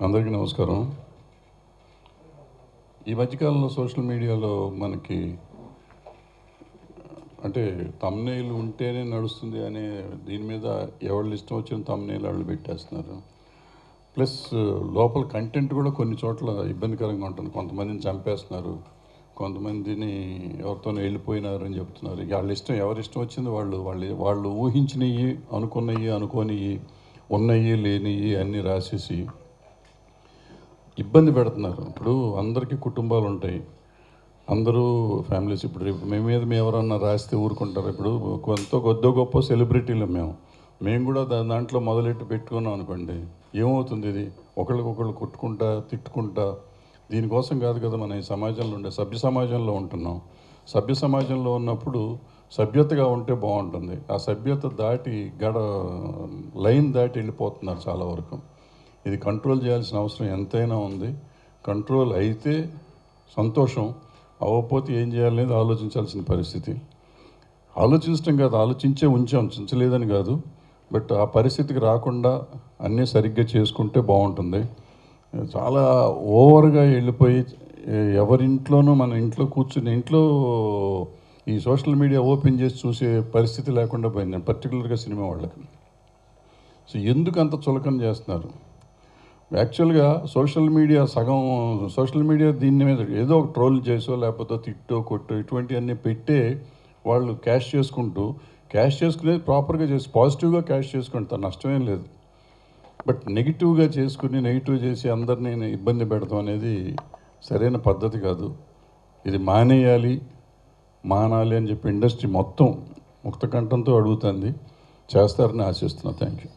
అందరికీ నమస్కారం ఈ మధ్యకాలంలో సోషల్ మీడియాలో మనకి అంటే తమ్నేలు ఉంటేనే నడుస్తుంది అనే దీని మీద ఎవళ్ళు ఇష్టం వచ్చిన తమ్నేలు వాళ్ళు పెట్టేస్తున్నారు ప్లస్ లోపల కంటెంట్ కూడా కొన్ని చోట్ల ఇబ్బందికరంగా ఉంటుంది కొంతమందిని చంపేస్తున్నారు కొంతమందిని ఎవరితో వెళ్ళిపోయినారు అని చెప్తున్నారు ఇక వాళ్ళ ఇష్టం ఎవరి ఇష్టం వచ్చింది వాళ్ళు వాళ్ళు వాళ్ళు ఊహించినవి అనుకున్నవి అనుకోనివి ఉన్నవి లేనివి అన్నీ రాసేసి ఇబ్బంది పెడుతున్నారు ఇప్పుడు అందరికీ కుటుంబాలు ఉంటాయి అందరూ ఫ్యామిలీస్ ఇప్పుడు రేపు మీ మీద మేము ఎవరన్నా రాస్తే ఊరుకుంటారు ఇప్పుడు కొంత కొద్దో గొప్ప సెలబ్రిటీలు మేము మేము కూడా దా- దాంట్లో మొదలెట్టి పెట్టుకున్నాం అనుకోండి ఏమవుతుంది ఇది ఒకళ్ళకొకళ్ళు కొట్టుకుంటా తిట్టుకుంటా దీనికోసం కాదు కదా మన ఈ సమాజంలో ఉండే సభ్య సమాజంలో ఉంటున్నాం సభ్య సమాజంలో ఉన్నప్పుడు సభ్యతగా ఉంటే బాగుంటుంది ఆ సభ్యత దాటి గడ లైన్ దాటి వెళ్ళిపోతున్నారు చాలా వరకు ఇది కంట్రోల్ చేయాల్సిన అవసరం ఎంతైనా ఉంది కంట్రోల్ అయితే సంతోషం అవ్వకపోతే ఏం చేయాలనేది ఆలోచించాల్సిన పరిస్థితి ఆలోచించడం కాదు ఆలోచించే ఉంచాం ఉంచలేదని కాదు బట్ ఆ పరిస్థితికి రాకుండా అన్నీ సరిగ్గా చేసుకుంటే బాగుంటుంది చాలా ఓవర్గా వెళ్ళిపోయి ఎ- ఎవరింట్లోనూ మన ఇంట్లో కూర్చుని ఇంట్లో ఈ సోషల్ మీడియా ఓపెన్ చేసి చూసే పరిస్థితి లేకుండా పోయింది పర్టికులర్గా సినిమా వాళ్ళకి సో ఎందుకు అంత చులకన చేస్తున్నారు యాక్చువల్గా సోషల్ మీడియా సగం సోషల్ మీడియా దీని మీద ఏదో ఒక ట్రోల్ చేసో లేకపోతే తిట్టో కొట్టో ఇటువంటివన్నీ పెట్టే వాళ్ళు క్యాష్ చేసుకుంటూ క్యాష్ చేసుకునేది ప్రాపర్గా చేసి పాజిటివ్గా క్యాష్ చేసుకుంటారు నష్టమేం లేదు బట్ నెగిటివ్గా చేసుకుని నెగిటివ్ చేసి అందరినీ ఇబ్బంది పెడతాం అనేది సరైన పద్ధతి కాదు ఇది మానేయాలి మానాలి అని చెప్పి ఇండస్ట్రీ మొత్తం ముక్త కంఠంతో అడుగుతుంది చేస్తారని ఆశిస్తున్నా థ్యాంక్ యూ